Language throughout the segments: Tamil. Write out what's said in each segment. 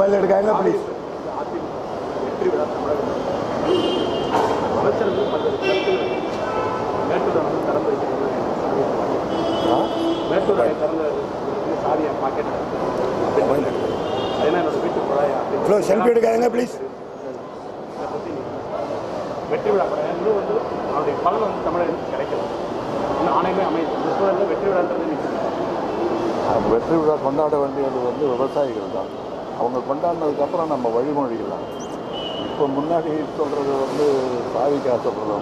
मोबाइल लटकाएंगे प्लीज வெற்றி விழா தமிழகம் அமைச்சர்கள் பல்வேறு கருத்துக்களை மேட்டூர் அணை திறந்து வைக்கிறது மேட்டூர் அணை திறந்து சாதியை பாக்கெட் அப்படின்னு ஏன்னா என்னோட வீட்டு குழாயா அப்படின்னு फ्लो सेल्फी लटकाएंगे प्लीज இதை பற்றி வெற்றி விழா கூட இன்னும் வந்து அவருடைய பலன் வந்து தமிழகத்துக்கு கிடைக்கல இன்னும் ஆணையமே அமையுது இந்த சூழலில் வெற்றி விழான்றது நிற்குது அவங்க வெற்றி விழா கொண்டாட வேண்டியது வந்து விவசாயிகள் தான் அவங்க கொண்டாடினதுக்கப்புறம் நம்ம வழிமொழிக்கலாம் இப்போ முன்னாடி சொல்கிறது வந்து சாவிக்கா சொல்கிறது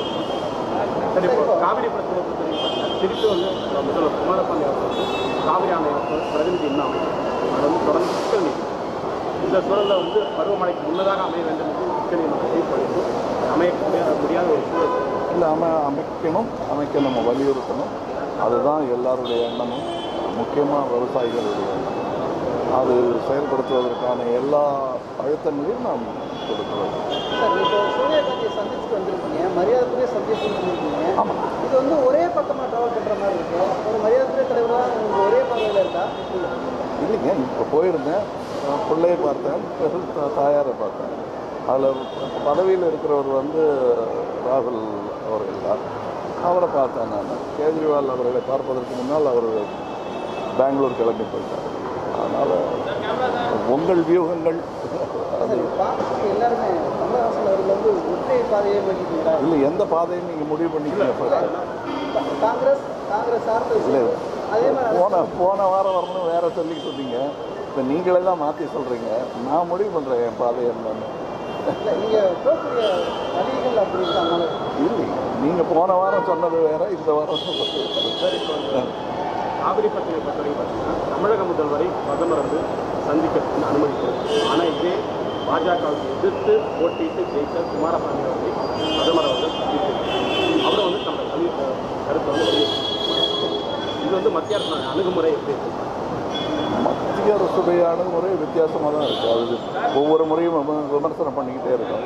சரி இப்போ காவிரி பிரச்சனை பொறுத்த வரைக்கும் திருப்பி வந்து முதல்வர் குமாரசாமி அவர்கள் வந்து காவிரி ஆணையத்தை பிரதிநிதி இன்னும் அமைக்கும் அது வந்து தொடர்ந்து சிக்கல் நிற்கும் இந்த சூழலில் வந்து பருவமழைக்கு முன்னதாக அமைய வேண்டும் என்று உச்சநீதிமன்றம் தீர்ப்பளித்து அமைய முடியாத முடியாத ஒரு சூழல் இல்லை அமை அமைக்கணும் அமைக்க நம்ம வலியுறுத்தணும் அதுதான் எல்லாருடைய எண்ணமும் முக்கியமாக விவசாயிகளுடைய எண்ணம் அது செயல்படுத்துவதற்கான எல்லா அழுத்தங்களையும் நாம் கொடுக்கிறோம் சார் இப்போ சோனியா காந்தியை சந்திச்சுட்டு வந்திருக்கீங்க மரியாதைக்குரிய சந்திச்சுட்டு வந்திருக்கீங்க ஆமாம் இது வந்து ஒரே பக்கமாக ட்ராவல் பண்ணுற மாதிரி இருக்கு ஒரு மரியாதைக்குரிய தலைவராக உங்களுக்கு ஒரே பார்வையில் இருக்கா இல்லைங்க இப்போ போயிருந்தேன் அஹ் பிள்ளையை பார்த்தேன் பிறகு தா- தாயாரை பார்த்தேன் அதில் பதவியில் இருக்கிறவர் வந்து ராகுல் அவர்கள் தான் அவரை பார்த்தேன் நான் கேஜ்ரிவால் அவர்களை பார்ப்பதற்கு முன்னால் அவர் பெங்களூர் கிளம்பி போயிட்டார் அதனால் உங்கள் வியூகங்கள் அது சார் பார்க்கறதுக்கு எல்லாருமே கமலஹாசன் அவர்கள் வந்து ஒற்றை பாதையை பண்ணிக்கிறீங்களா இல்லை எந்த பாதையும் நீங்கள் முடிவு பண்ணிக்கீங்க first. காங்கிரஸ் காங்கிரஸ் சார்ந்த இல்லை விஷயம். அதே மாதிரி போன போன வாரம் வரணும் வேற சொல்லிக்கிட்டு இருந்தீங்க இப்போ நீங்களே தான் மாற்றி சொல்கிறீங்க நான் முடிவு பண்ணுறேன் என் பாதை என்னன்னு இல்லை நீங்கள் போகக்கூடிய வழிகள் அப்படி இருக்காங்க இல்லை நீங்கள் போன வாரம் சொன்னது வேற இந்த வாரம் சொன்னது வேற. சரி இப்போ வந்து காவிரி பிரச்சனை பொறுத்த வரைக்கும் பார்த்தீங்கன்னா தமிழக முதல்வரை பிரதமர் வந்து சந்திக்கிறதுக்கு அனுமதிக்கிறது ஆனால் இதே பாஜகவுக்கு எதிர்த்து போட்டியிட்டு ஜெயித்த குமாரசாமி அவர்களை பிரதமர் அவர்கள் சந்தித்திருக்கிறார் அவரை வந்து நம்ம கல்வி கருத்தை வந்து வெளியிட்டிருக்கிறார். இது வந்து மத்திய அரசு அணுகுமுறை எப்படி இருக்கு மத்திய அரசுடைய அணுகுமுறை வித்தியாசமாக தான் இருக்குது அது ஒவ்வொரு முறையும் விம- விமர்சனம் பண்ணிக்கிட்டே இருக்கோம்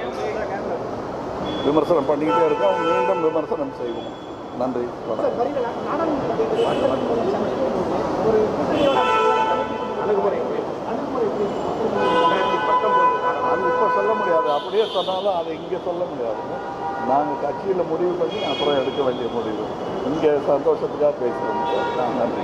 விமர்சனம் பண்ணிக்கிட்டே இருக்கோம் மீண்டும் விமர்சனம் செய்வோம் நன்றி வணக்கம் ஒரு கூட்டணியோட அணுகுமுறை எப்படி இருக்கு? ரெண்டாயிரத்தி பத்தொன்பது அது இப்போ சொல்ல முடியாது அப்படியே சொன்னாலும் அதை இங்கே சொல்ல முடியாது நாங்கள் கட்சியில் முடிவு பண்ணி அப்புறம் எடுக்க வேண்டிய முடிவு இங்கே சந்தோஷத்துக்காக பேசுகிறோம் நன்றி